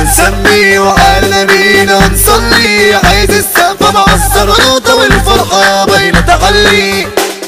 نسمي وعلى بينا نصلي عايز السقف مع الزرنوطة والفرحة باينة تعلي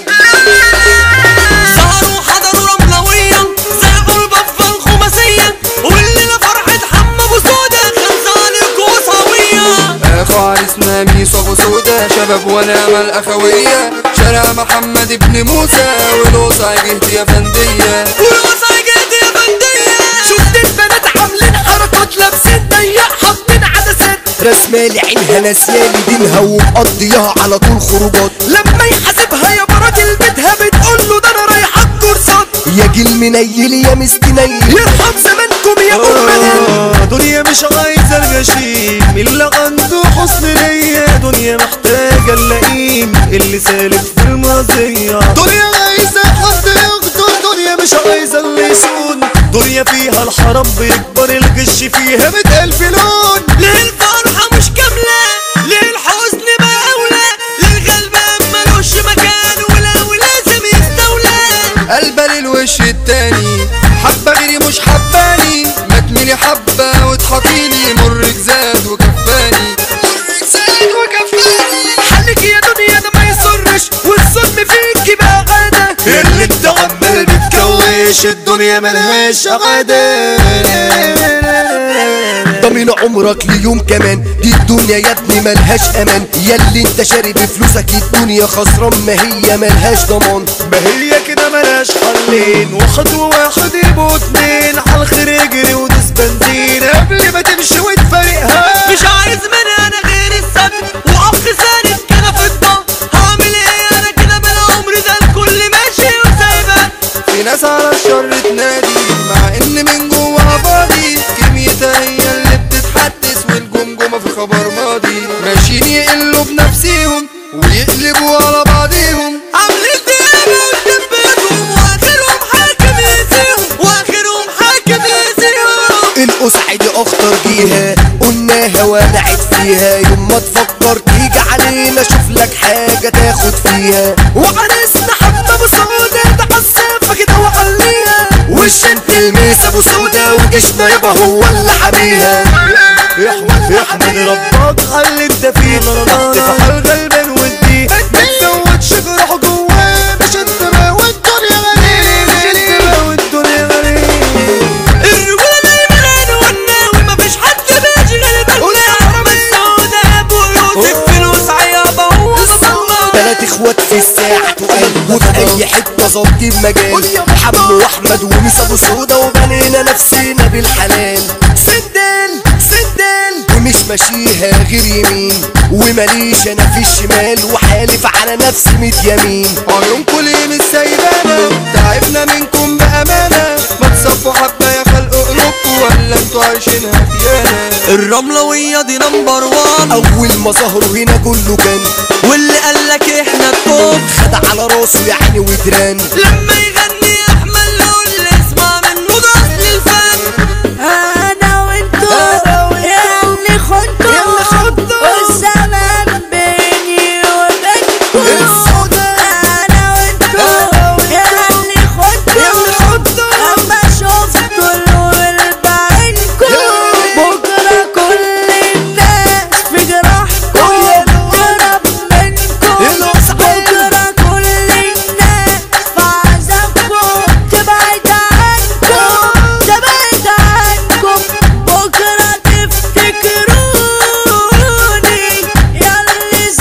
سهروا وحضروا رملوية زاقوا البفة الخماسية والليلة فرحة حمى ابو سودة خمسة عليكوا وصاوية اخو عريسنا ميسو ابو سودا شباب ونعمة الاخوية شارع محمد ابن موسى والوصا جهتي يا فندية والوصا جيت يا بندية شفت البنات عاملين حركات لابسين ضيق حاطين عدسات رسمة لعينها ناسية دينها ومقضيها على طول خروجات لما يحاسبها يا براجل بيتها بتقول له ده انا رايحة كورسات يا جيل منيل يا مسكينيل يرحم زمانكم يا أمنا دنيا مش عايزة الغشيم اللي عنده حسن نية دنيا محتاجة اللئيم اللي سالك في الماضية دنيا عايزة حد يقدر دنيا مش عايزة اللي يسون دنيا فيها الحرام بيكبر الغش فيها مئة ألف لون ليه الفرحة مش كاملة ليه الحزن بقى أولى ليه الغلبان ملوش مكان ولو لازم يستولى قلبة للوش التاني حبة غيري مش حباني ما تميلي حبة وتحطيلي مرك زاد وكفاني مرك زاد وكفاني حلك يا دنيا ده ما يسرش والظلم فيكي بقى غدا اللي انت عمال بتكوش الدنيا ملهاش غدا ضمن عمرك ليوم كمان دي الدنيا يا ابني ملهاش امان ياللي انت شاري بفلوسك الدنيا خسران ما هي ملهاش ضمان ما هي كده ملاش حلين واحد وواحد يبقوا اتنين على الخير يجري ودوس بنزين قبل ما تمشي وتفارقها مش عايز مني انا غير السد واخ ساند كده في الضل هعمل ايه انا كده من عمري ده الكل ماشي وسايبها في ناس على الشر تنادي مع ان من جواها فاضي كميتها هي اللي بتتحدث والجمجمة في خبر ماضي ماشيين يقلوا بنفسيهم ويقلبوا على بعضيهم عاملين ديابة وتدبيتهم واخرهم حاكم يسيهم واخرهم حاكم يسيهم القصعي دي اخطر جيها قلناها ولعت فيها يوم ما تفكر تيجي علينا شوف لك حاجة تاخد فيها وعرسنا حتى ابو سودة ده عالسافة كده وعليها وش انت الميس ابو سودة وجيشنا يابا هو اللي حاميها احمد احمد ربك على اللي انت فيه تحت في حال غلبان وانتي ما تزودش جروح جواه مش انت بقى والدنيا غريب مش انت بقى والدنيا غريب الرجولة دايما عنواننا ومفيش حد بيشغل بالنا بالسوداء ابو يوسف فلوس عيابة هو بطلنا تلات اخوات في الساعة تقال وفي اي حتة ظابطين مجال حمو واحمد وميس ابو سودا وبنينا نفسنا بالحلال سندل سندل ومش ماشيها غير يمين وماليش انا في الشمال وحالف على نفسي ميت يمين عيونكوا ليه مش سايبانا تعبنا منكم بأمانة ما تصفوا حبة يا خلق قلوبكوا ولا انتوا عايشينها خيانة الرملوية دي نمبر وان اول ما ظهروا هنا كله كان واللي قالك احنا التوب خد على راسه يعني ودران لما يغني احمد لون اللي اسمع منه ده اصل الفن انا وانتو يا اللي خنتو يا اللي خنتو. والزمان بيني وبينكو السودا. انا وانتو يا اللي خنتو يا اللي خنتو. اما شفتوا النور بعينكو بكره كل الناس في جراحكو تهرب منكو الوسع. بكره كل الناس في عذابكو تبعد عنكم تبعد عنكم بكره تفتكروني ياللي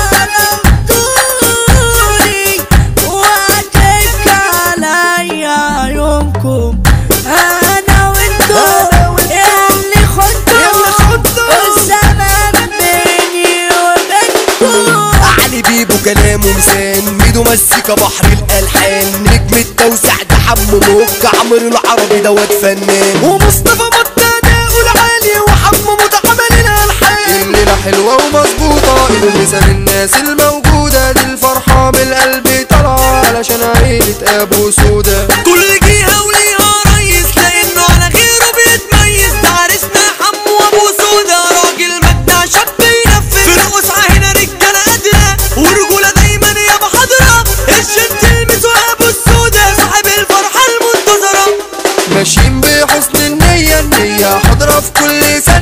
ظلمتوني وهتك عليا يومكم انا وانتو ياللي خنتو والزمان بيني وبينكم علي بيبو كلامه ميزان ميدو مسيكة بحر الالحان نجم التوسع ده حمو موك عمرو العربي دوت فنان ومصطفى مطانة والعالي وحمو متعمل الالحان الليلة حلوة ومظبوطة المثال الناس الموجودة دي الفرحة من القلب طالعة علشان عيلة أبو سودا كل جهة وليها ريس لانه على غيره بيتميز ده عرسنا حمو ابو سودا راجل مجدع شاب ينفذ في القصعة هنا رجالة قادرة ورجولة دايما يا بحضرة الشد تلمس ابو السودا صاحب الفرحة المنتظرة ماشيين بحسن النية النية حاضرة في كل ثانية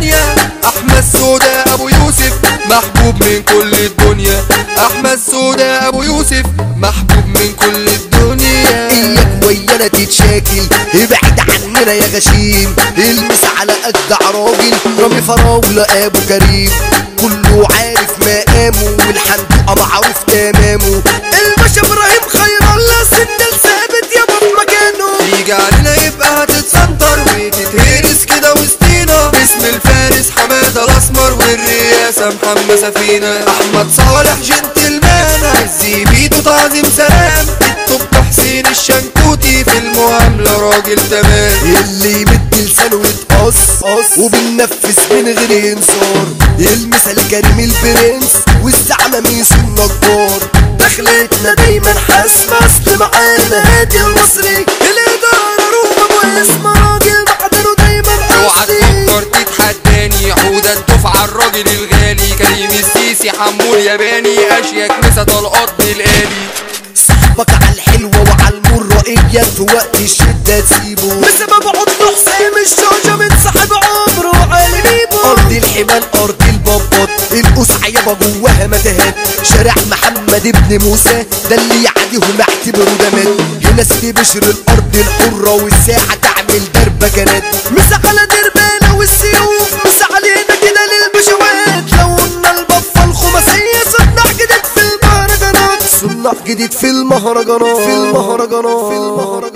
محبوب من كل الدنيا احمد سودا ابو يوسف محبوب من كل الدنيا اياك ويانا تتشاكل ابعد عننا يا غشيم المس على اجدع راجل رامي فراولة ابو كريم كله عارف مقامه والحنطقة معروف تمامه الباشا ابراهيم خير الله سندل ثابت يابا في مكانه يجي علينا يبقى هتتسنطر وتتهرس كده وسطينا باسم الفارس حمادة الاسمر والرئاسة محمد سفينة احمد صالح جنتلمان عزي بيدو تعظيم سلام الطب حسين الشنكوتي في المعاملة راجل تمام اللي يمد لسانه يتقص وبننفذ من غير انصار المثل كريم البرنس والزعمة ميس النجار دخلتنا دايما حاسمة اصل معانا هادي المصري الادارة روما ابو اسم راجل معدنه دايما اوعى اصلي تفكر تتحداني حودة الدفعة الراجل الغالي كريم السيسي حمول ياباني اشيك مسا طلقات بالآلي صاحبك على الحلوة وعلى المرة اياك في وقت الشدة تسيبه بسبب عطل حسام الشاشة من صاحب عمره وعلي بيبو أرض الحمال أرض البابات القسعة يابا جواها متاهات شارع محمد ابن موسى ده اللي يعديهم اعتبره ده مات هنا سيدي بشر الأرض الحرة والساعة تعمل دربة كانت مسا على دربانة والسيوف مسا علينا كده للبشوات لو قلنا البفة الخماسية صنع جديد في المهرجانات صنع جديد في المهرجانات في المهرجانات في المهرجانات